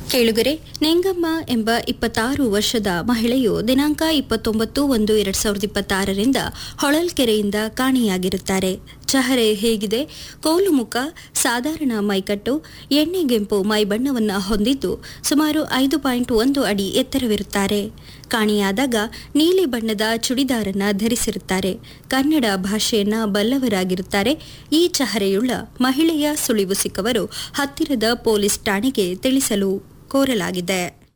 ಕೇಳುಗರೆ ನೆಂಗಮ್ಮ ಎಂಬ ಇಪ್ಪತ್ತಾರು ವರ್ಷದ ಮಹಿಳೆಯು ದಿನಾಂಕ ಇಪ್ಪತ್ತೊಂಬತ್ತು ಒಂದು ಎರಡ್ ಸಾವಿರದ ಇಪ್ಪತ್ತಾರರಿಂದ ಹೊಳಲ್ಕೆರೆಯಿಂದ ಕಾಣೆಯಾಗಿರುತ್ತಾರೆ ಚಹರೆ ಹೇಗಿದೆ ಕೋಲು ಮುಖ ಸಾಧಾರಣ ಮೈಕಟ್ಟು ಎಣ್ಣೆಗೆಂಪು ಮೈಬಣ್ಣವನ್ನು ಹೊಂದಿದ್ದು ಸುಮಾರು ಐದು ಪಾಯಿಂಟ್ ಒಂದು ಅಡಿ ಎತ್ತರವಿರುತ್ತಾರೆ ಕಾಣೆಯಾದಾಗ ನೀಲಿ ಬಣ್ಣದ ಚುಡಿದಾರನ್ನ ಧರಿಸಿರುತ್ತಾರೆ ಕನ್ನಡ ಭಾಷೆಯನ್ನ ಬಲ್ಲವರಾಗಿರುತ್ತಾರೆ ಈ ಚಹರೆಯುಳ್ಳ ಮಹಿಳೆಯ ಸುಳಿವು ಸಿಕ್ಕವರು ಹತ್ತಿರದ ಪೊಲೀಸ್ ಠಾಣೆಗೆ ತಿಳಿಸಲು ಕೋರಲಾಗಿದೆ